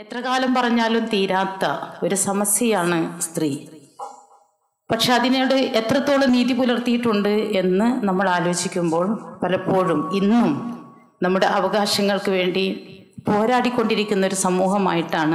എത്ര കാലം പറഞ്ഞാലും തീരാത്ത ഒരു സമസ്യയാണ് സ്ത്രീ പക്ഷെ അതിനോട് എത്രത്തോളം നീതി പുലർത്തിയിട്ടുണ്ട് എന്ന് നമ്മൾ ആലോചിക്കുമ്പോൾ പലപ്പോഴും ഇന്നും നമ്മുടെ അവകാശങ്ങൾക്ക് വേണ്ടി പോരാടിക്കൊണ്ടിരിക്കുന്ന ഒരു സമൂഹമായിട്ടാണ്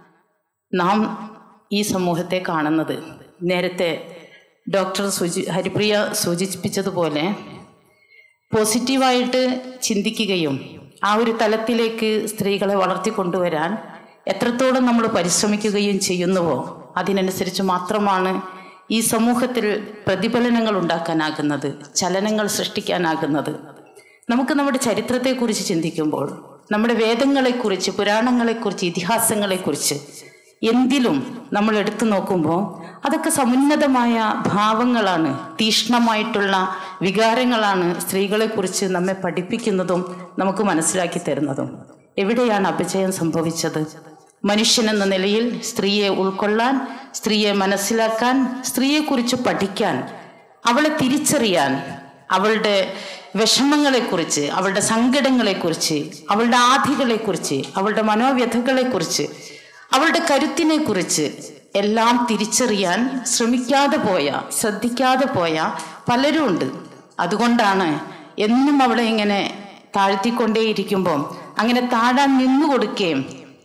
നാം ഈ സമൂഹത്തെ കാണുന്നത് നേരത്തെ ഡോക്ടർ സൂചി ഹരിപ്രിയ സൂചിപ്പിച്ചതുപോലെ പോസിറ്റീവായിട്ട് ചിന്തിക്കുകയും ആ ഒരു തലത്തിലേക്ക് സ്ത്രീകളെ വളർത്തിക്കൊണ്ടുവരാൻ എത്രത്തോളം നമ്മൾ പരിശ്രമിക്കുകയും ചെയ്യുന്നുവോ അതിനനുസരിച്ച് മാത്രമാണ് ഈ സമൂഹത്തിൽ പ്രതിഫലനങ്ങൾ ഉണ്ടാക്കാനാകുന്നത് ചലനങ്ങൾ സൃഷ്ടിക്കാനാകുന്നത് നമുക്ക് നമ്മുടെ ചരിത്രത്തെക്കുറിച്ച് ചിന്തിക്കുമ്പോൾ നമ്മുടെ വേദങ്ങളെക്കുറിച്ച് പുരാണങ്ങളെക്കുറിച്ച് ഇതിഹാസങ്ങളെക്കുറിച്ച് എന്തിലും നമ്മൾ എടുത്തു നോക്കുമ്പോൾ അതൊക്കെ സമുന്നതമായ ഭാവങ്ങളാണ് തീഷ്ണമായിട്ടുള്ള വികാരങ്ങളാണ് സ്ത്രീകളെക്കുറിച്ച് നമ്മെ പഠിപ്പിക്കുന്നതും നമുക്ക് മനസ്സിലാക്കി തരുന്നതും എവിടെയാണ് അപജയം സംഭവിച്ചത് മനുഷ്യൻ എന്ന നിലയിൽ സ്ത്രീയെ ഉൾക്കൊള്ളാൻ സ്ത്രീയെ മനസ്സിലാക്കാൻ സ്ത്രീയെക്കുറിച്ച് പഠിക്കാൻ അവളെ തിരിച്ചറിയാൻ അവളുടെ വിഷമങ്ങളെക്കുറിച്ച് അവളുടെ സങ്കടങ്ങളെക്കുറിച്ച് അവളുടെ ആധികളെക്കുറിച്ച് അവളുടെ മനോവ്യഥകളെക്കുറിച്ച് അവളുടെ കരുത്തിനെ കുറിച്ച് എല്ലാം തിരിച്ചറിയാൻ ശ്രമിക്കാതെ പോയ ശ്രദ്ധിക്കാതെ പോയ പലരും ഉണ്ട് അതുകൊണ്ടാണ് എന്നും അവളെ ഇങ്ങനെ താഴ്ത്തിക്കൊണ്ടേയിരിക്കുമ്പോൾ അങ്ങനെ താഴാൻ നിന്നു കൊടുക്കുകയും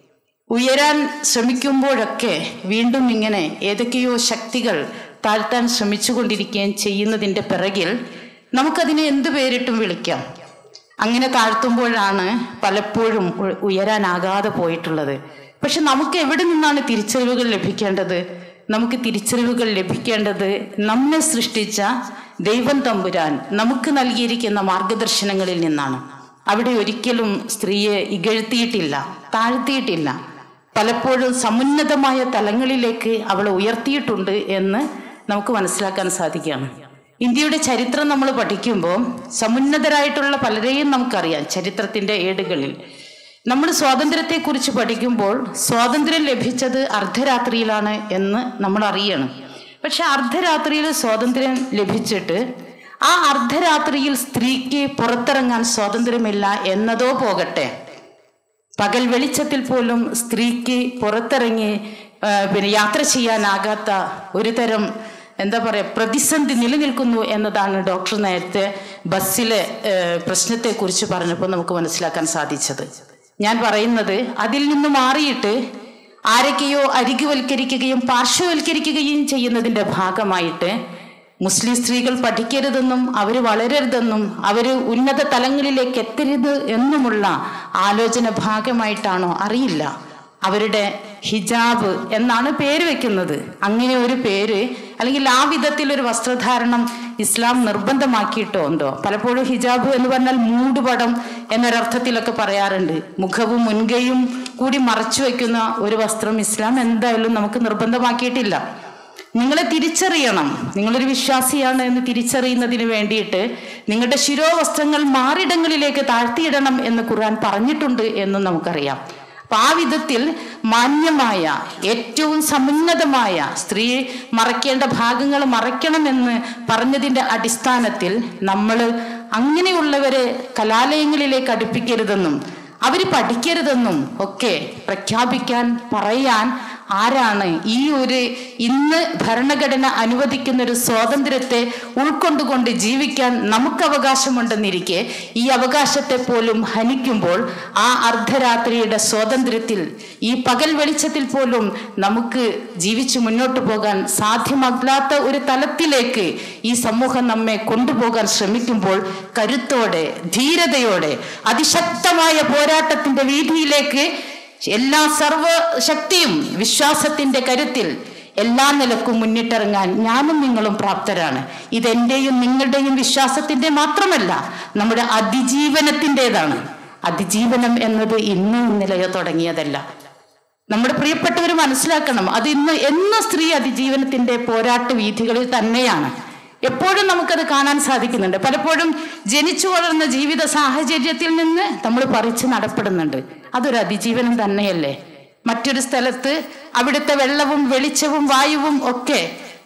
ഉയരാൻ ശ്രമിക്കുമ്പോഴൊക്കെ വീണ്ടും ഇങ്ങനെ ഏതൊക്കെയോ ശക്തികൾ താഴ്ത്താൻ ശ്രമിച്ചുകൊണ്ടിരിക്കുകയും ചെയ്യുന്നതിൻ്റെ പിറകിൽ നമുക്കതിനെ എന്ത് പേരിട്ടും വിളിക്കാം അങ്ങനെ താഴ്ത്തുമ്പോഴാണ് പലപ്പോഴും ഉ- ഉയരാനാകാതെ പോയിട്ടുള്ളത് പക്ഷെ നമുക്ക് എവിടെ നിന്നാണ് തിരിച്ചറിവുകൾ ലഭിക്കേണ്ടത് നമുക്ക് തിരിച്ചറിവുകൾ ലഭിക്കേണ്ടത് നമ്മെ സൃഷ്ടിച്ച ദൈവം തമ്പുരാൻ നമുക്ക് നൽകിയിരിക്കുന്ന മാർഗദർശനങ്ങളിൽ നിന്നാണ് അവിടെ ഒരിക്കലും സ്ത്രീയെ ഇകഴ്ത്തിയിട്ടില്ല താഴ്ത്തിയിട്ടില്ല പലപ്പോഴും സമുന്നതമായ തലങ്ങളിലേക്ക് അവളെ ഉയർത്തിയിട്ടുണ്ട് എന്ന് നമുക്ക് മനസ്സിലാക്കാൻ സാധിക്കുകയാണ് ഇന്ത്യയുടെ ചരിത്രം നമ്മൾ പഠിക്കുമ്പോൾ സമുന്നതരായിട്ടുള്ള പലരെയും നമുക്കറിയാം ചരിത്രത്തിന്റെ ഏടുകളിൽ നമ്മൾ സ്വാതന്ത്ര്യത്തെക്കുറിച്ച് പഠിക്കുമ്പോൾ സ്വാതന്ത്ര്യം ലഭിച്ചത് അർദ്ധരാത്രിയിലാണ് എന്ന് നമ്മൾ അറിയണം പക്ഷെ അർദ്ധരാത്രിയിൽ സ്വാതന്ത്ര്യം ലഭിച്ചിട്ട് ആ അർദ്ധരാത്രിയിൽ സ്ത്രീക്ക് പുറത്തിറങ്ങാൻ സ്വാതന്ത്ര്യമില്ല എന്നതോ പോകട്ടെ പകൽ വെളിച്ചത്തിൽ പോലും സ്ത്രീക്ക് പുറത്തിറങ്ങി ആ, പിന്നെ യാത്ര ചെയ്യാനാകാത്ത ഒരു തരം എന്താ പറയുക പ്രതിസന്ധി നിലനിൽക്കുന്നു എന്നതാണ് ഡോക്ടർ നേരത്തെ ബസ്സിലെ ഏ, പ്രശ്നത്തെക്കുറിച്ച് പറഞ്ഞപ്പോൾ നമുക്ക് മനസ്സിലാക്കാൻ സാധിച്ചത് ഞാൻ പറയുന്നത് അതിൽ നിന്ന് മാറിയിട്ട് ആരൊക്കെയോ അരികുവൽക്കരിക്കുകയും പാർശ്വവൽക്കരിക്കുകയും ചെയ്യുന്നതിൻ്റെ ഭാഗമായിട്ട് മുസ്ലിം സ്ത്രീകൾ പഠിക്കരുതെന്നും അവർ വളരരുതെന്നും അവർ ഉന്നത തലങ്ങളിലേക്ക് എത്തരുത് എന്നുമുള്ള ആലോചന ഭാഗമായിട്ടാണോ അറിയില്ല അവരുടെ ഹിജാബ് എന്നാണ് പേര് വെക്കുന്നത് അങ്ങനെ ഒരു പേര് അല്ലെങ്കിൽ ആ വിധത്തിൽ ഒരു വസ്ത്രധാരണം ഇസ്ലാം നിർബന്ധമാക്കിയിട്ടോ ഉണ്ടോ പലപ്പോഴും ഹിജാബ് എന്ന് പറഞ്ഞാൽ മൂടുപടം എന്നൊരർത്ഥത്തിലൊക്കെ പറയാറുണ്ട് മുഖവും മുൻകൈയും കൂടി മറച്ചു വെക്കുന്ന ഒരു വസ്ത്രം ഇസ്ലാം എന്തായാലും നമുക്ക് നിർബന്ധമാക്കിയിട്ടില്ല നിങ്ങളെ തിരിച്ചറിയണം നിങ്ങളൊരു വിശ്വാസിയാണ് എന്ന് തിരിച്ചറിയുന്നതിന് വേണ്ടിയിട്ട് നിങ്ങളുടെ ശിരോവസ്ത്രങ്ങൾ മാറിടങ്ങളിലേക്ക് താഴ്ത്തിയിടണം എന്ന് ഖുർആൻ പറഞ്ഞിട്ടുണ്ട് എന്നും നമുക്കറിയാം അപ്പൊ ആ വിധത്തിൽ മാന്യമായ ഏറ്റവും സമുന്നതമായ സ്ത്രീ മറയ്ക്കേണ്ട ഭാഗങ്ങൾ മറയ്ക്കണമെന്ന് പറഞ്ഞതിന്റെ അടിസ്ഥാനത്തിൽ നമ്മൾ അങ്ങനെയുള്ളവരെ കലാലയങ്ങളിലേക്ക് അടുപ്പിക്കരുതെന്നും അവർ പഠിക്കരുതെന്നും ഒക്കെ പ്രഖ്യാപിക്കാൻ പറയാൻ ആരാണ് ഈ ഒരു ഇന്ന് ഭരണഘടന അനുവദിക്കുന്ന ഒരു സ്വാതന്ത്ര്യത്തെ ഉൾക്കൊണ്ടുകൊണ്ട് ജീവിക്കാൻ നമുക്ക് അവകാശമുണ്ടെന്നിരിക്കെ ഈ അവകാശത്തെ പോലും ഹനിക്കുമ്പോൾ ആ അർദ്ധരാത്രിയുടെ സ്വാതന്ത്ര്യത്തിൽ ഈ പകൽ വെളിച്ചത്തിൽ പോലും നമുക്ക് ജീവിച്ചു മുന്നോട്ട് പോകാൻ സാധ്യമല്ലാത്ത ഒരു തലത്തിലേക്ക് ഈ സമൂഹം നമ്മെ കൊണ്ടുപോകാൻ ശ്രമിക്കുമ്പോൾ കരുത്തോടെ ധീരതയോടെ അതിശക്തമായ പോരാട്ടത്തിന്റെ വീതിയിലേക്ക് എല്ലാ സർവശക്തിയും വിശ്വാസത്തിന്റെ കരുത്തിൽ എല്ലാ നിലക്കും മുന്നിട്ടിറങ്ങാൻ ഞാനും നിങ്ങളും പ്രാപ്തരാണ് ഇതെന്റെയും നിങ്ങളുടെയും വിശ്വാസത്തിന്റെ മാത്രമല്ല നമ്മുടെ അതിജീവനത്തിൻ്റെതാണ് അതിജീവനം എന്നത് ഇന്ന് ഇന്നലെയോ തുടങ്ങിയതല്ല നമ്മുടെ പ്രിയപ്പെട്ടവർ മനസ്സിലാക്കണം അത് ഇന്ന് എന്ന സ്ത്രീ അതിജീവനത്തിന്റെ പോരാട്ട വീഥികളിൽ തന്നെയാണ് എപ്പോഴും നമുക്കത് കാണാൻ സാധിക്കുന്നുണ്ട് പലപ്പോഴും ജനിച്ചു വളർന്ന ജീവിത സാഹചര്യത്തിൽ നിന്ന് നമ്മൾ പറിച്ച് നടപ്പെടുന്നുണ്ട് അതൊരു അതിജീവനം തന്നെയല്ലേ മറ്റൊരു സ്ഥലത്ത് അവിടുത്തെ വെള്ളവും വെളിച്ചവും വായുവും ഒക്കെ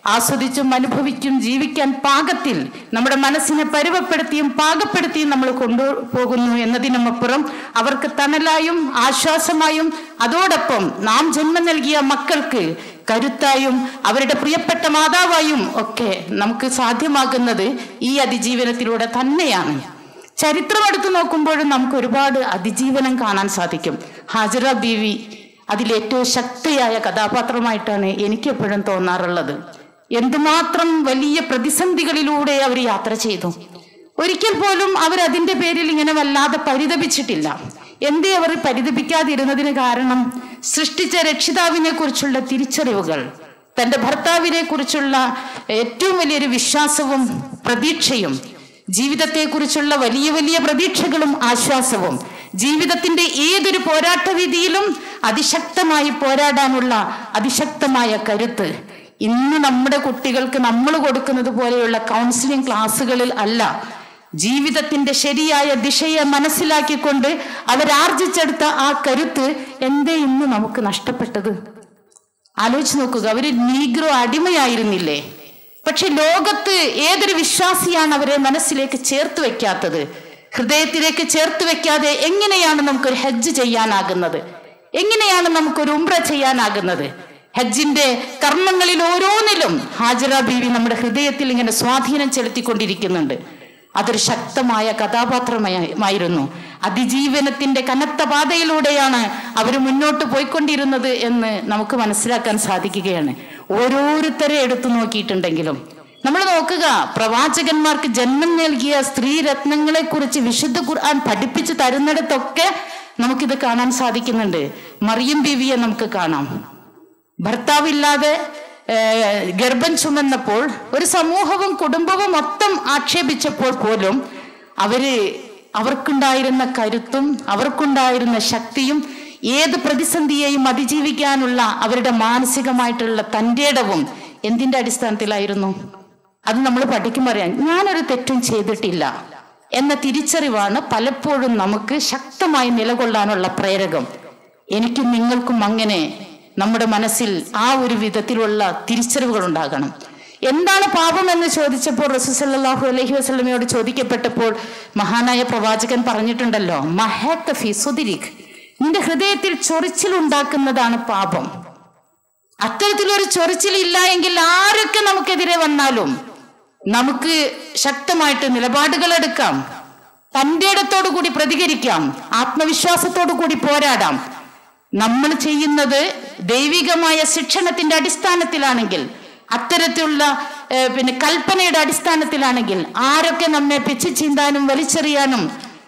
ആസ്വദിച്ചും അനുഭവിച്ചും ജീവിക്കാൻ പാകത്തിൽ നമ്മുടെ മനസ്സിനെ പരുവപ്പെടുത്തിയും പാകപ്പെടുത്തിയും നമ്മൾ കൊണ്ടുപോകുന്നു എന്നതിനുമപ്പുറം അവർക്ക് തണലായും ആശ്വാസമായും അതോടൊപ്പം നാം ജന്മം നൽകിയ മക്കൾക്ക് കരുത്തായും അവരുടെ പ്രിയപ്പെട്ട മാതാവായും ഒക്കെ നമുക്ക് സാധ്യമാകുന്നത് ഈ അതിജീവനത്തിലൂടെ തന്നെയാണ് ചരിത്രം എടുത്തു നോക്കുമ്പോഴും നമുക്ക് ഒരുപാട് അതിജീവനം കാണാൻ സാധിക്കും ഹാജറ ബീവി അതിലേറ്റവും ശക്തിയായ കഥാപാത്രമായിട്ടാണ് എനിക്ക് എപ്പോഴും തോന്നാറുള്ളത് എന്തുമാത്രം വലിയ പ്രതിസന്ധികളിലൂടെ അവർ യാത്ര ചെയ്തു ഒരിക്കൽ പോലും അവർ അതിന്റെ പേരിൽ ഇങ്ങനെ വല്ലാതെ പരിതപിച്ചിട്ടില്ല എന്തേ അവർ പരിതപിക്കാതിരുന്നതിന് കാരണം സൃഷ്ടിച്ച രക്ഷിതാവിനെ കുറിച്ചുള്ള തിരിച്ചറിവുകൾ തന്റെ ഭർത്താവിനെ കുറിച്ചുള്ള ഏറ്റവും വലിയൊരു വിശ്വാസവും പ്രതീക്ഷയും ജീവിതത്തെക്കുറിച്ചുള്ള വലിയ വലിയ പ്രതീക്ഷകളും ആശ്വാസവും ജീവിതത്തിന്റെ ഏതൊരു പോരാട്ട രീതിയിലും അതിശക്തമായി പോരാടാനുള്ള അതിശക്തമായ കരുത്ത് ഇന്ന് നമ്മുടെ കുട്ടികൾക്ക് നമ്മൾ കൊടുക്കുന്നത് പോലെയുള്ള കൗൺസിലിംഗ് ക്ലാസ്സുകളിൽ അല്ല ജീവിതത്തിന്റെ ശരിയായ ദിശയെ മനസ്സിലാക്കിക്കൊണ്ട് അവരാർജിച്ചെടുത്ത ആ കരുത്ത് എന്തേ ഇന്ന് നമുക്ക് നഷ്ടപ്പെട്ടത് ആലോചിച്ച് നോക്കുക അവര് നീഗ്രോ അടിമയായിരുന്നില്ലേ പക്ഷെ ലോകത്ത് ഏതൊരു വിശ്വാസിയാണ് അവരെ മനസ്സിലേക്ക് ചേർത്ത് വെക്കാത്തത് ഹൃദയത്തിലേക്ക് ചേർത്ത് വെക്കാതെ എങ്ങനെയാണ് നമുക്കൊരു ഹജ്ജ് ചെയ്യാനാകുന്നത് എങ്ങനെയാണ് നമുക്കൊരു ഉംറ ചെയ്യാനാകുന്നത് ഹജ്ജിന്റെ കർമ്മങ്ങളിൽ ഓരോന്നിലും ഹാജറ ബീവി നമ്മുടെ ഹൃദയത്തിൽ ഇങ്ങനെ സ്വാധീനം ചെലുത്തിക്കൊണ്ടിരിക്കുന്നുണ്ട് അതൊരു ശക്തമായ കഥാപാത്രമായിരുന്നു അതിജീവനത്തിന്റെ കനത്ത പാതയിലൂടെയാണ് അവർ മുന്നോട്ട് പോയിക്കൊണ്ടിരുന്നത് എന്ന് നമുക്ക് മനസ്സിലാക്കാൻ സാധിക്കുകയാണ് ഓരോരുത്തരെ എടുത്തു നോക്കിയിട്ടുണ്ടെങ്കിലും നമ്മൾ നോക്കുക പ്രവാചകന്മാർക്ക് ജന്മം നൽകിയ സ്ത്രീ രത്നങ്ങളെ കുറിച്ച് വിശുദ്ധ ഖുർആൻ പഠിപ്പിച്ചു തരുന്നിടത്തൊക്കെ നമുക്കിത് കാണാൻ സാധിക്കുന്നുണ്ട് മറിയം ബീവിയെ നമുക്ക് കാണാം ഭർത്താവില്ലാതെ ഏഹ്, ഗർഭം ചുമന്നപ്പോൾ ഒരു സമൂഹവും കുടുംബവും മൊത്തം ആക്ഷേപിച്ചപ്പോൾ പോലും അവര് അവർക്കുണ്ടായിരുന്ന കരുത്തും അവർക്കുണ്ടായിരുന്ന ശക്തിയും ഏത് പ്രതിസന്ധിയെയും അതിജീവിക്കാനുള്ള അവരുടെ മാനസികമായിട്ടുള്ള തൻ്റെടവും എന്തിന്റെ അടിസ്ഥാനത്തിലായിരുന്നു അത് നമ്മൾ പഠിക്കുമ്പോൾ അറിയാം ഞാനൊരു തെറ്റും ചെയ്തിട്ടില്ല എന്ന തിരിച്ചറിവാണ് പലപ്പോഴും നമുക്ക് ശക്തമായി നിലകൊള്ളാനുള്ള പ്രേരകം എനിക്കും നിങ്ങൾക്കും അങ്ങനെ നമ്മുടെ മനസ്സിൽ ആ ഒരു വിധത്തിലുള്ള തിരിച്ചറിവുകൾ ഉണ്ടാകണം എന്താണ് പാപം എന്ന് ചോദിച്ചപ്പോൾ റസൂസല്ലാഹു അലൈഹി വസല്ലമയോട് ചോദിക്കപ്പെട്ടപ്പോൾ മഹാനായ പ്രവാചകൻ പറഞ്ഞിട്ടുണ്ടല്ലോ മഹേത്ത ഫി സുദിരിക് നിന്റെ ഹൃദയത്തിൽ ചൊറിച്ചിൽ ഉണ്ടാക്കുന്നതാണ് പാപം അത്തരത്തിലൊരു ചൊറിച്ചിൽ ഇല്ല എങ്കിൽ ആരൊക്കെ നമുക്കെതിരെ വന്നാലും നമുക്ക് ശക്തമായിട്ട് നിലപാടുകൾ എടുക്കാം തന്റെ ഇടത്തോടു കൂടി പ്രതികരിക്കാം ആത്മവിശ്വാസത്തോടു കൂടി പോരാടാം നമ്മൾ ചെയ്യുന്നത് ദൈവികമായ ശിക്ഷണത്തിന്റെ അടിസ്ഥാനത്തിലാണെങ്കിൽ അത്തരത്തിലുള്ള ഏഹ്, പിന്നെ കൽപ്പനയുടെ അടിസ്ഥാനത്തിലാണെങ്കിൽ ആരൊക്കെ നമ്മെ പിച്ചു ചീന്താനും വലിച്ചെറിയാനും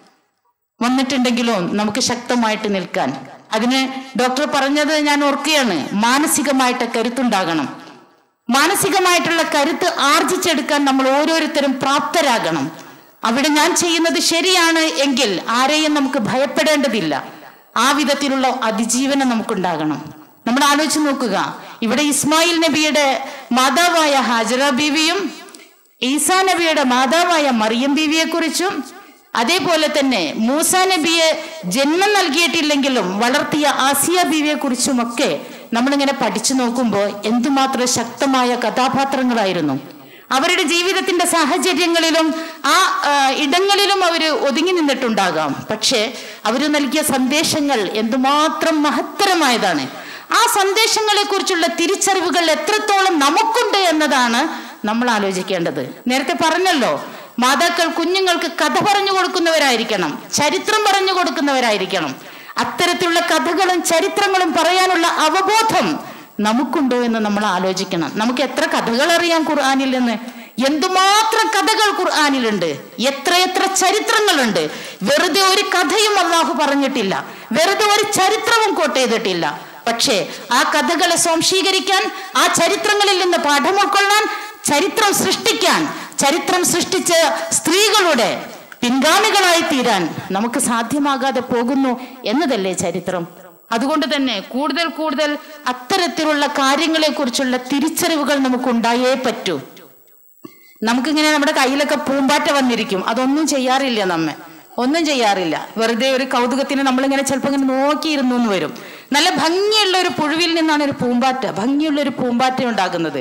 വന്നിട്ടുണ്ടെങ്കിലോ നമുക്ക് ശക്തമായിട്ട് നിൽക്കാൻ അതിന് ഡോക്ടർ പറഞ്ഞത് ഞാൻ ഓർക്കുകയാണ് മാനസികമായിട്ട് കരുത്തുണ്ടാകണം മാനസികമായിട്ടുള്ള കരുത്ത് ആർജിച്ചെടുക്കാൻ നമ്മൾ ഓരോരുത്തരും പ്രാപ്തരാകണം അവിടെ ഞാൻ ചെയ്യുന്നത് ശരിയാണ് എങ്കിൽ ആരെയും നമുക്ക് ഭയപ്പെടേണ്ടതില്ല ആ വിധത്തിലുള്ള അതിജീവനം നമുക്കുണ്ടാകണം നമ്മൾ ആലോചിച്ച് നോക്കുക ഇവിടെ ഇസ്മായിൽ നബിയുടെ മാതാവായ ഹാജറ ബീവിയും ഈസാ നബിയുടെ മാതാവായ മറിയം ബീവിയെ കുറിച്ചും അതേപോലെ തന്നെ മൂസ നബിയെ ജന്മം നൽകിയിട്ടില്ലെങ്കിലും വളർത്തിയ ആസിയ ബീവിയെ കുറിച്ചുമൊക്കെ നമ്മളിങ്ങനെ പഠിച്ചു നോക്കുമ്പോൾ എന്തുമാത്രം ശക്തമായ കഥാപാത്രങ്ങളായിരുന്നു അവരുടെ ജീവിതത്തിന്റെ സാഹചര്യങ്ങളിലും ആ ആ, ഇടങ്ങളിലും അവർ ഒതുങ്ങി നിന്നിട്ടുണ്ടാകാം പക്ഷേ അവർ നൽകിയ സന്ദേശങ്ങൾ എന്തുമാത്രം മഹത്തരമായതാണ് ആ സന്ദേശങ്ങളെ കുറിച്ചുള്ള തിരിച്ചറിവുകൾ എത്രത്തോളം നമുക്കുണ്ട് എന്നതാണ് നമ്മൾ ആലോചിക്കേണ്ടത് നേരത്തെ പറഞ്ഞല്ലോ മാതാക്കൾ കുഞ്ഞുങ്ങൾക്ക് കഥ പറഞ്ഞു കൊടുക്കുന്നവരായിരിക്കണം ചരിത്രം പറഞ്ഞു കൊടുക്കുന്നവരായിരിക്കണം അത്തരത്തിലുള്ള കഥകളും ചരിത്രങ്ങളും പറയാനുള്ള അവബോധം നമുക്കുണ്ടോ എന്ന് നമ്മൾ ആലോചിക്കണം നമുക്ക് എത്ര കഥകൾ അറിയാം ഖുർആാനിൽ നിന്ന് എന്തുമാത്രം കഥകൾ ഖുർആാനിലുണ്ട് എത്രയെത്ര ചരിത്രങ്ങളുണ്ട് വെറുതെ ഒരു കഥയും അള്ളാഹു പറഞ്ഞിട്ടില്ല വെറുതെ ഒരു ചരിത്രവും കോട്ട് ചെയ്തിട്ടില്ല പക്ഷേ ആ കഥകളെ സ്വാംശീകരിക്കാൻ ആ ചരിത്രങ്ങളിൽ നിന്ന് പാഠം ഉൾക്കൊള്ളാൻ ചരിത്രം സൃഷ്ടിക്കാൻ ചരിത്രം സൃഷ്ടിച്ച സ്ത്രീകളുടെ പിൻഗാമികളായി തീരാൻ നമുക്ക് സാധ്യമാകാതെ പോകുന്നു എന്നതല്ലേ ചരിത്രം അതുകൊണ്ട് തന്നെ കൂടുതൽ കൂടുതൽ അത്തരത്തിലുള്ള കാര്യങ്ങളെ കുറിച്ചുള്ള തിരിച്ചറിവുകൾ നമുക്ക് ഉണ്ടായേ പറ്റൂ നമുക്കിങ്ങനെ നമ്മുടെ കയ്യിലൊക്കെ പൂമ്പാറ്റ വന്നിരിക്കും അതൊന്നും ചെയ്യാറില്ല നമ്മെ ഒന്നും ചെയ്യാറില്ല വെറുതെ ഒരു കൗതുകത്തിന് നമ്മളിങ്ങനെ ചിലപ്പോൾ ഇങ്ങനെ നോക്കിയിരുന്നു എന്ന് വരും നല്ല ഭംഗിയുള്ള ഒരു പുഴുവിൽ നിന്നാണ് ഒരു പൂമ്പാറ്റ ഭംഗിയുള്ള ഒരു പൂമ്പാറ്റ ഉണ്ടാകുന്നത്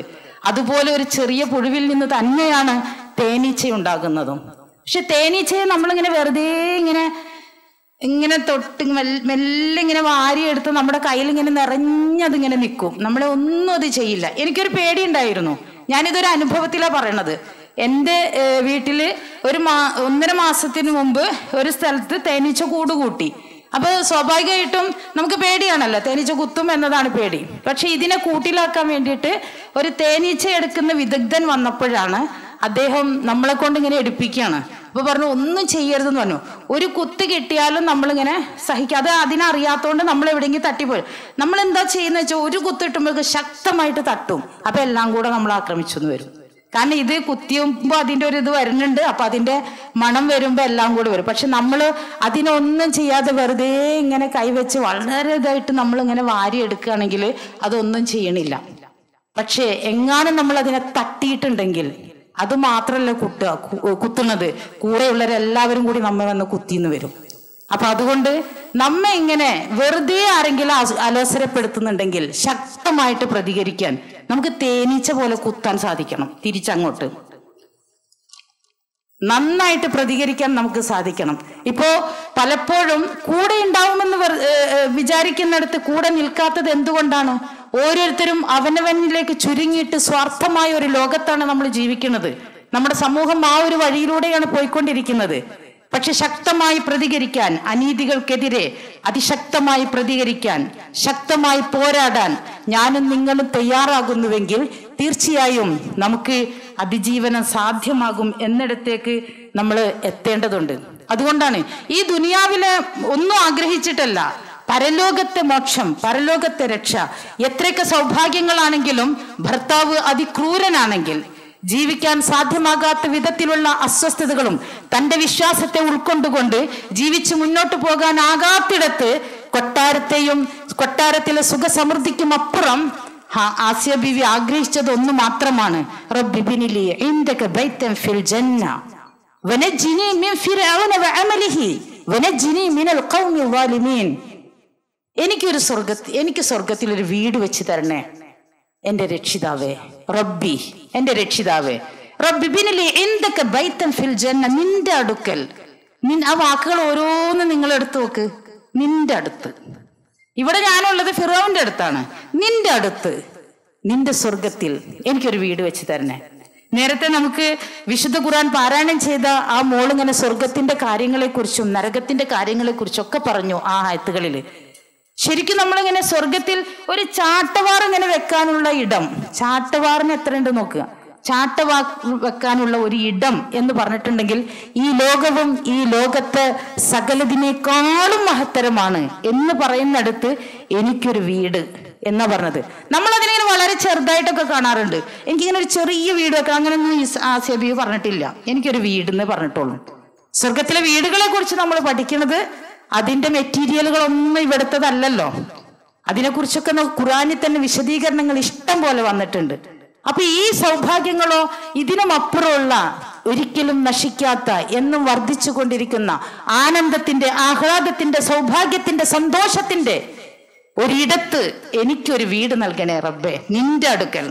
അതുപോലെ ഒരു ചെറിയ പുഴുവിൽ നിന്ന് തന്നെയാണ് തേനീച്ച ഉണ്ടാകുന്നതും പക്ഷെ തേനീച്ചയെ നമ്മളിങ്ങനെ വെറുതെ ഇങ്ങനെ ഇങ്ങനെ തൊട്ട് മെല്ലെ മെല്ലെ ഇങ്ങനെ വാരിയെടുത്ത് നമ്മുടെ കയ്യിൽ ഇങ്ങനെ നിറഞ്ഞതിങ്ങനെ നിൽക്കും നമ്മളെ ഒന്നും അത് ചെയ്യില്ല എനിക്കൊരു പേടിയുണ്ടായിരുന്നു ഞാനിതൊരു അനുഭവത്തിലാണ് പറയണത് എൻ്റെ ഏഹ്, വീട്ടില് ഒരു മാ ഒന്നര മാസത്തിന് മുമ്പ് ഒരു സ്ഥലത്ത് തേനീച്ച കൂട് കൂട്ടി അപ്പൊ സ്വാഭാവികമായിട്ടും നമുക്ക് പേടിയാണല്ലോ തേനീച്ച കുത്തും എന്നതാണ് പേടി പക്ഷെ ഇതിനെ കൂട്ടിലാക്കാൻ വേണ്ടിയിട്ട് ഒരു തേനീച്ച എടുക്കുന്ന വിദഗ്ധൻ വന്നപ്പോഴാണ് അദ്ദേഹം നമ്മളെ കൊണ്ട് ഇങ്ങനെ എടുപ്പിക്കുകയാണ് അപ്പൊ പറഞ്ഞു ഒന്നും ചെയ്യരുതെന്ന് പറഞ്ഞു ഒരു കുത്ത് കിട്ടിയാലും നമ്മളിങ്ങനെ സഹിക്കാതെ അതിനറിയാത്തോണ്ട് നമ്മൾ എവിടെയെങ്കിലും തട്ടിപ്പോയി നമ്മൾ എന്താ ചെയ്യുന്ന വെച്ചാൽ ഒരു കുത്ത് കിട്ടുമ്പോഴേക്ക് ശക്തമായിട്ട് തട്ടും അപ്പൊ എല്ലാം കൂടെ നമ്മൾ ആക്രമിച്ചു എന്ന് വരും കാരണം ഇത് കുത്തിയുമ്പോൾ അതിൻ്റെ ഒരു ഇത് വരുന്നുണ്ട് അപ്പൊ അതിന്റെ മണം വരുമ്പോൾ എല്ലാം കൂടി വരും പക്ഷെ നമ്മൾ അതിനൊന്നും ചെയ്യാതെ വെറുതെ ഇങ്ങനെ കൈവച്ച് വളരെ ഇതായിട്ട് നമ്മൾ ഇങ്ങനെ വാരി എടുക്കുകയാണെങ്കിൽ അതൊന്നും ചെയ്യണില്ല പക്ഷേ എങ്ങാനും നമ്മൾ അതിനെ തട്ടിയിട്ടുണ്ടെങ്കിൽ അത് മാത്രല്ല കുട്ടുക കു- കുത്തുന്നത് കൂടെയുള്ളവരെല്ലാവരും കൂടി നമ്മെ വന്ന് കുത്തിന്ന് വരും അപ്പൊ അതുകൊണ്ട് നമ്മെ ഇങ്ങനെ വെറുതെ ആരെങ്കിലും അസ്- അലോസരപ്പെടുത്തുന്നുണ്ടെങ്കിൽ ശക്തമായിട്ട് പ്രതികരിക്കാൻ നമുക്ക് തേനീച്ച പോലെ കുത്താൻ സാധിക്കണം തിരിച്ചങ്ങോട്ട് നന്നായിട്ട് പ്രതികരിക്കാൻ നമുക്ക് സാധിക്കണം ഇപ്പോ പലപ്പോഴും കൂടെ ഉണ്ടാവുമെന്ന് വെറു- ഏ, ഏ, വിചാരിക്കുന്നിടത്ത് കൂടെ നിൽക്കാത്തത് എന്തുകൊണ്ടാണ് ഓരോരുത്തരും അവനവനിലേക്ക് ചുരുങ്ങിയിട്ട് സ്വാർത്ഥമായ ഒരു ലോകത്താണ് നമ്മൾ ജീവിക്കുന്നത് നമ്മുടെ സമൂഹം ആ ഒരു വഴിയിലൂടെയാണ് പോയിക്കൊണ്ടിരിക്കുന്നത് പക്ഷെ ശക്തമായി പ്രതികരിക്കാൻ അനീതികൾക്കെതിരെ അതിശക്തമായി പ്രതികരിക്കാൻ ശക്തമായി പോരാടാൻ ഞാനും നിങ്ങളും തയ്യാറാകുന്നുവെങ്കിൽ തീർച്ചയായും നമുക്ക് അതിജീവനം സാധ്യമാകും എന്നിടത്തേക്ക് നമ്മൾ എത്തേണ്ടതുണ്ട് അതുകൊണ്ടാണ് ഈ ദുനിയാവിലെ ഒന്നും ആഗ്രഹിച്ചിട്ടല്ല പരലോകത്തെ മോക്ഷം പരലോകത്തെ രക്ഷ എത്രയൊക്കെ സൗഭാഗ്യങ്ങളാണെങ്കിലും ഭർത്താവ് അതിക്രൂരനാണെങ്കിൽ ജീവിക്കാൻ സാധ്യമാകാത്ത വിധത്തിലുള്ള അസ്വസ്ഥതകളും തന്റെ വിശ്വാസത്തെ ഉൾക്കൊണ്ടുകൊണ്ട് ജീവിച്ച് മുന്നോട്ട് പോകാനാകാത്തിടത്ത് കൊട്ടാരത്തെയും കൊട്ടാരത്തിലെ സുഖസമൃദ്ധിക്കും അപ്പുറം ഹാ- ആസിയ ബിവി ആഗ്രഹിച്ചത് ഒന്ന് മാത്രമാണ് റബ്ബിബിനിലി ഇൻദക ബൈത്തൻ ഫിൽ ജന്ന വനജ്ജിനി മിൻ ഫിർഔന വഅമലിഹി വനജ്ജിനി മിനൽ ഖൗമി ളാലിമീൻ എനിക്കൊരു സ്വർഗത്തിൽ എനിക്ക് സ്വർഗത്തിൽ ഒരു വീട് വെച്ച് തരണേ എന്റെ രക്ഷിതാവേ റബ്ബി എന്റെ രക്ഷിതാവേ റബ്ബി ബിനിലി എന്തൊക്കെ ബൈത്തൻ ഫിൽ ജന്ന നിന്റെ അടുക്കൽ നിൻ ആ വാക്കുകൾ ഓരോന്നും നിങ്ങൾ എടുത്തു നോക്ക് നിന്റെ അടുത്ത് ഇവിടെ ഞാനുള്ളത് ഫിറോവിന്റെ അടുത്താണ് നിന്റെ അടുത്ത് നിന്റെ സ്വർഗത്തിൽ എനിക്കൊരു വീട് വെച്ച് തരണേ നേരത്തെ നമുക്ക് വിശുദ്ധ ഖുർആൻ പാരായണം ചെയ്ത ആ മോളിങ്ങനെ സ്വർഗത്തിന്റെ കാര്യങ്ങളെക്കുറിച്ചും നരകത്തിന്റെ കാര്യങ്ങളെക്കുറിച്ചൊക്കെ പറഞ്ഞു ആ ആയത്തുകളിൽ ശരിക്കും നമ്മളിങ്ങനെ സ്വർഗത്തിൽ ഒരു ചാട്ടവാർ ഇങ്ങനെ വെക്കാനുള്ള ഇടം ചാട്ടവാറിന് എത്ര ഉണ്ട് നോക്കുക ചാട്ടവാ വെക്കാനുള്ള ഒരു ഇടം എന്ന് പറഞ്ഞിട്ടുണ്ടെങ്കിൽ ഈ ലോകവും ഈ ലോകത്ത് സകലതിനേക്കാളും മഹത്തരമാണ് എന്ന് പറയുന്നിടത്ത് എനിക്കൊരു വീട് എന്നാ പറഞ്ഞത് നമ്മൾ അതിനിങ്ങനെ വളരെ ചെറുതായിട്ടൊക്കെ കാണാറുണ്ട് എനിക്കിങ്ങനെ ഒരു ചെറിയ വീട് വെക്കാം അങ്ങനെയൊന്നും ഈ ആസിയബി പറഞ്ഞിട്ടില്ല എനിക്കൊരു വീട് എന്ന് പറഞ്ഞിട്ടുള്ളൂ സ്വർഗത്തിലെ വീടുകളെ കുറിച്ച് നമ്മൾ പഠിക്കുന്നത് അതിന്റെ മെറ്റീരിയലുകളൊന്നും ഇവിടുത്തതല്ലല്ലോ അതിനെക്കുറിച്ചൊക്കെ ന- ഖുറാനിൽ തന്നെ വിശദീകരണങ്ങൾ ഇഷ്ടം പോലെ വന്നിട്ടുണ്ട് അപ്പൊ ഈ സൗഭാഗ്യങ്ങളോ ഇതിനും അപ്പുറമുള്ള ഒരിക്കലും നശിക്കാത്ത എന്നും വർദ്ധിച്ചു കൊണ്ടിരിക്കുന്ന ആനന്ദത്തിന്റെ ആഹ്ലാദത്തിന്റെ സൗഭാഗ്യത്തിന്റെ സന്തോഷത്തിന്റെ ഒരിടത്ത് എനിക്കൊരു വീട് നൽകണേ റബ്ബേ നിന്റെ അടുക്കൽ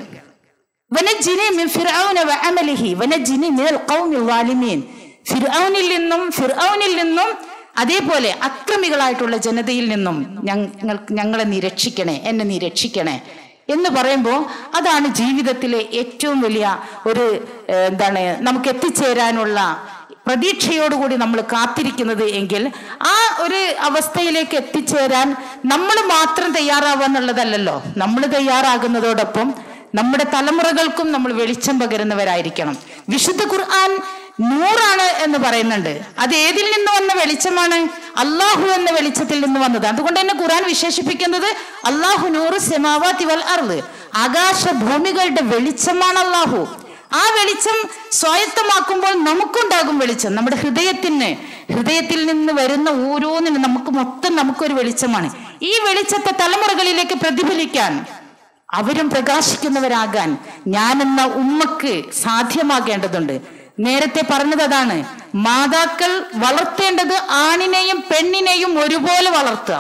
വനജ്ജിനി മിൻ ഫിർഔന വഅമലിഹി വനജ്ജിനി മിനൽ ഖൗമിൽ വാലിമീൻ ഫിർഔനിൽ നിന്നും ഫിർഔനിൽ നിന്നും അതേപോലെ അക്രമികളായിട്ടുള്ള ജനതയിൽ നിന്നും ഞങ്ങൾ ഞങ്ങളെ നീ രക്ഷിക്കണേ എന്നെ നീ രക്ഷിക്കണേ എന്ന് പറയുമ്പോൾ അതാണ് ജീവിതത്തിലെ ഏറ്റവും വലിയ ഒരു ഏഹ്, എന്താണ് നമുക്ക് എത്തിച്ചേരാനുള്ള പ്രതീക്ഷയോടുകൂടി നമ്മൾ കാത്തിരിക്കുന്നത് എങ്കിൽ ആ ഒരു അവസ്ഥയിലേക്ക് എത്തിച്ചേരാൻ നമ്മൾ മാത്രം തയ്യാറാവുക എന്നുള്ളതല്ലല്ലോ നമ്മൾ തയ്യാറാകുന്നതോടൊപ്പം നമ്മുടെ തലമുറകൾക്കും നമ്മൾ വെളിച്ചം പകരുന്നവരായിരിക്കണം വിശുദ്ധ ഖുർആൻ നൂറാണ് എന്ന് പറയുന്നുണ്ട് അത് ഏതിൽ നിന്ന് വന്ന വെളിച്ചമാണ് അള്ളാഹു എന്ന വെളിച്ചത്തിൽ നിന്ന് വന്നത് അതുകൊണ്ട് തന്നെ ഖുർആൻ വിശേഷിപ്പിക്കുന്നത് അള്ളാഹു നൂറ് സെമാവാത്തി വൽ അർള് ആകാശ ഭൂമികളുടെ വെളിച്ചമാണ് അള്ളാഹു ആ വെളിച്ചം സ്വായത്തമാക്കുമ്പോൾ നമുക്കുണ്ടാകും വെളിച്ചം നമ്മുടെ ഹൃദയത്തിന് ഹൃദയത്തിൽ നിന്ന് വരുന്ന ഓരോന്നിനും നമുക്ക് മൊത്തം നമുക്കൊരു വെളിച്ചമാണ് ഈ വെളിച്ചത്തെ തലമുറകളിലേക്ക് പ്രതിഫലിക്കാൻ അവരും പ്രകാശിക്കുന്നവരാകാൻ ഞാനെന്ന ഉമ്മക്ക് സാധ്യമാകേണ്ടതുണ്ട് നേരത്തെ പറഞ്ഞത് അതാണ് മാതാക്കൾ വളർത്തേണ്ടത് ആണിനെയും പെണ്ണിനെയും ഒരുപോലെ വളർത്തുക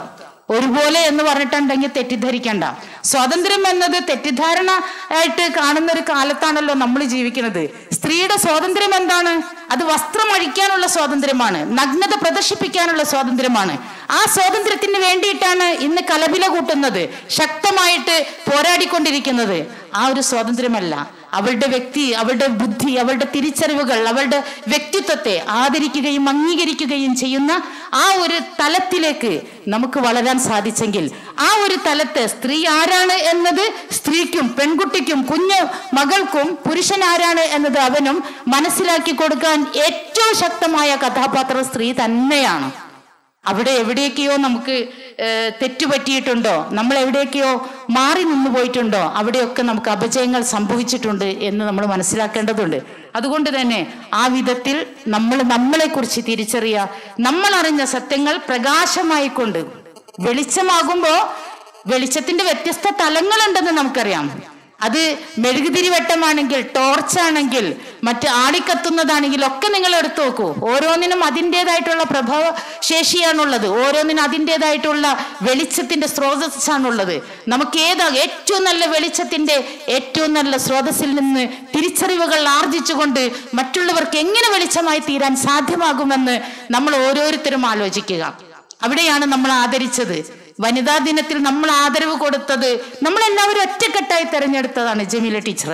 ഒരുപോലെ എന്ന് പറഞ്ഞിട്ടുണ്ടെങ്കിൽ തെറ്റിദ്ധരിക്കണ്ട സ്വാതന്ത്ര്യം എന്നത് തെറ്റിദ്ധാരണ ആയിട്ട് കാണുന്ന ഒരു കാലത്താണല്ലോ നമ്മൾ ജീവിക്കുന്നത് സ്ത്രീയുടെ സ്വാതന്ത്ര്യം എന്താണ് അത് വസ്ത്രം അഴിക്കാനുള്ള സ്വാതന്ത്ര്യമാണ് നഗ്നത പ്രദർശിപ്പിക്കാനുള്ള സ്വാതന്ത്ര്യമാണ് ആ സ്വാതന്ത്ര്യത്തിന് വേണ്ടിയിട്ടാണ് ഇന്ന് കലപില കൂട്ടുന്നത് ശക്തമായിട്ട് പോരാടിക്കൊണ്ടിരിക്കുന്നത് ആ ഒരു സ്വാതന്ത്ര്യമല്ല അവളുടെ വ്യക്തി അവളുടെ ബുദ്ധി അവളുടെ തിരിച്ചറിവുകൾ അവളുടെ വ്യക്തിത്വത്തെ ആദരിക്കുകയും അംഗീകരിക്കുകയും ചെയ്യുന്ന ആ ഒരു തലത്തിലേക്ക് നമുക്ക് വളരാൻ സാധിച്ചെങ്കിൽ ആ ഒരു തലത്ത് സ്ത്രീ ആരാണ് എന്നത് സ്ത്രീക്കും പെൺകുട്ടിക്കും കുഞ്ഞു മകൾക്കും പുരുഷൻ ആരാണ് എന്നത് അവനും മനസ്സിലാക്കി കൊടുക്കാൻ ഏറ്റവും ശക്തമായ കഥാപാത്രം സ്ത്രീ തന്നെയാണ് അവിടെ എവിടെയൊക്കെയോ നമുക്ക് ഏഹ്, തെറ്റുപറ്റിയിട്ടുണ്ടോ നമ്മൾ എവിടെയൊക്കെയോ മാറി നിന്നു പോയിട്ടുണ്ടോ അവിടെയൊക്കെ നമുക്ക് അപജയങ്ങൾ സംഭവിച്ചിട്ടുണ്ട് എന്ന് നമ്മൾ മനസ്സിലാക്കേണ്ടതുണ്ട് അതുകൊണ്ട് തന്നെ ആ വിധത്തിൽ നമ്മൾ നമ്മളെക്കുറിച്ച് തിരിച്ചറിയുക നമ്മൾ അറിഞ്ഞ സത്യങ്ങൾ പ്രകാശമായിക്കൊണ്ട് വെളിച്ചമാകുമ്പോൾ വെളിച്ചത്തിന്റെ വ്യത്യസ്ത തലങ്ങളുണ്ടെന്ന് നമുക്കറിയാം അത് മെഴുകുതിരി വെട്ടമാണെങ്കിൽ ടോർച്ചാണെങ്കിൽ മറ്റ് ആളിക്കത്തുന്നതാണെങ്കിൽ ഒക്കെ നിങ്ങൾ എടുത്തു നോക്കൂ ഓരോന്നിനും അതിൻ്റെതായിട്ടുള്ള പ്രഭാവ ശേഷിയാണുള്ളത് ഓരോന്നിനും അതിൻ്റെതായിട്ടുള്ള വെളിച്ചത്തിന്റെ സ്രോതസ്സാണുള്ളത് നമുക്ക് ഏതാ ഏറ്റവും നല്ല വെളിച്ചത്തിന്റെ ഏറ്റവും നല്ല സ്രോതസ്സിൽ നിന്ന് തിരിച്ചറിവുകൾ ആർജിച്ചുകൊണ്ട് മറ്റുള്ളവർക്ക് എങ്ങനെ വെളിച്ചമായി തീരാൻ സാധ്യമാകുമെന്ന് നമ്മൾ ഓരോരുത്തരും ആലോചിക്കുക അവിടെയാണ് നമ്മൾ ആദരിച്ചത് വനിതാ ദിനത്തിൽ നമ്മൾ ആദരവ് കൊടുത്തത് നമ്മൾ എല്ലാവരും ഒറ്റക്കെട്ടായി തെരഞ്ഞെടുത്തതാണ് ജമീല ടീച്ചറെ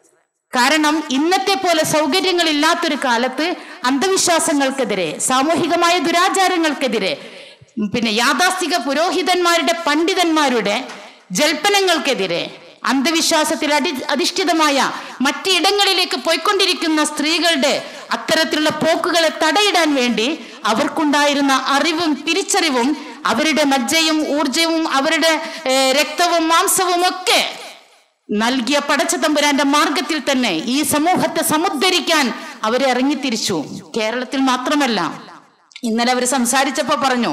കാരണം ഇന്നത്തെ പോലെ സൗകര്യങ്ങളില്ലാത്തൊരു കാലത്ത് അന്ധവിശ്വാസങ്ങൾക്കെതിരെ സാമൂഹികമായ ദുരാചാരങ്ങൾക്കെതിരെ പിന്നെ യാഥാസ്ഥിക പുരോഹിതന്മാരുടെ പണ്ഡിതന്മാരുടെ ജൽപ്പനങ്ങൾക്കെതിരെ അന്ധവിശ്വാസത്തിൽ അടി അധിഷ്ഠിതമായ മറ്റിടങ്ങളിലേക്ക് പോയിക്കൊണ്ടിരിക്കുന്ന സ്ത്രീകളുടെ അത്തരത്തിലുള്ള പോക്കുകളെ തടയിടാൻ വേണ്ടി അവർക്കുണ്ടായിരുന്ന അറിവും തിരിച്ചറിവും അവരുടെ മജ്ജയും ഊർജവും അവരുടെ ഏഹ്, രക്തവും മാംസവും ഒക്കെ നൽകിയ പടച്ച തമ്പുരാന്റെ മാർഗത്തിൽ തന്നെ ഈ സമൂഹത്തെ സമുദ്ധരിക്കാൻ അവരെ ഇറങ്ങിത്തിരിച്ചു കേരളത്തിൽ മാത്രമല്ല ഇന്നലെ അവർ സംസാരിച്ചപ്പോ പറഞ്ഞു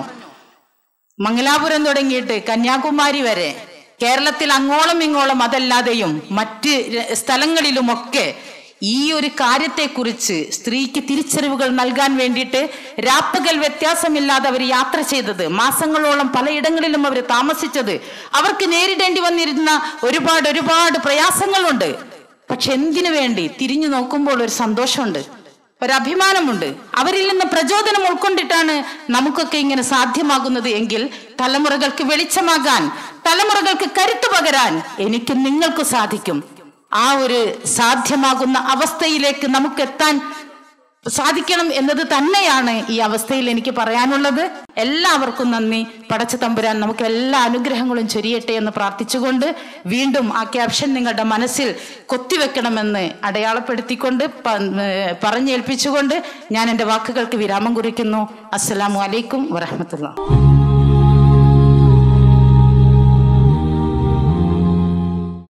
മംഗലാപുരം തുടങ്ങിയിട്ട് കന്യാകുമാരി വരെ കേരളത്തിൽ അങ്ങോളം ഇങ്ങോളം അതല്ലാതെയും മറ്റ് ര- സ്ഥലങ്ങളിലുമൊക്കെ ഈ ഒരു കാര്യത്തെക്കുറിച്ച് സ്ത്രീക്ക് തിരിച്ചറിവുകൾ നൽകാൻ വേണ്ടിയിട്ട് രാപ്പകൽ വ്യത്യാസമില്ലാതെ അവർ യാത്ര ചെയ്തത് മാസങ്ങളോളം പലയിടങ്ങളിലും അവർ താമസിച്ചത് അവർക്ക് നേരിടേണ്ടി വന്നിരുന്ന ഒരുപാട് ഒരുപാട് പ്രയാസങ്ങളുണ്ട് പക്ഷെ എന്തിനു വേണ്ടി തിരിഞ്ഞു നോക്കുമ്പോൾ ഒരു സന്തോഷമുണ്ട് ഒരഭിമാനമുണ്ട് അവരിൽ നിന്ന് പ്രചോദനം ഉൾക്കൊണ്ടിട്ടാണ് നമുക്കൊക്കെ ഇങ്ങനെ സാധ്യമാകുന്നത് എങ്കിൽ തലമുറകൾക്ക് വെളിച്ചമാകാൻ തലമുറകൾക്ക് കരുത്തു പകരാൻ എനിക്കും നിങ്ങൾക്കും സാധിക്കും ആ ഒരു സാധ്യമാകുന്ന അവസ്ഥയിലേക്ക് നമുക്ക് എത്താൻ സാധിക്കണം എന്നത് തന്നെയാണ് ഈ അവസ്ഥയിൽ എനിക്ക് പറയാനുള്ളത് എല്ലാവർക്കും നന്ദി പടച്ച തമ്പുരാൻ നമുക്ക് എല്ലാ അനുഗ്രഹങ്ങളും ചൊരിയട്ടെ എന്ന് പ്രാർത്ഥിച്ചുകൊണ്ട് വീണ്ടും ആ ക്യാപ്ഷൻ നിങ്ങളുടെ മനസ്സിൽ കൊത്തിവെക്കണമെന്ന് അടയാളപ്പെടുത്തിക്കൊണ്ട് പ- ഏർ പറഞ്ഞേൽപ്പിച്ചുകൊണ്ട് ഞാൻ എൻ്റെ വാക്കുകൾക്ക് വിരാമം കുറിക്കുന്നു അസ്സലാമു അലൈക്കും വറഹമത്തുള്ള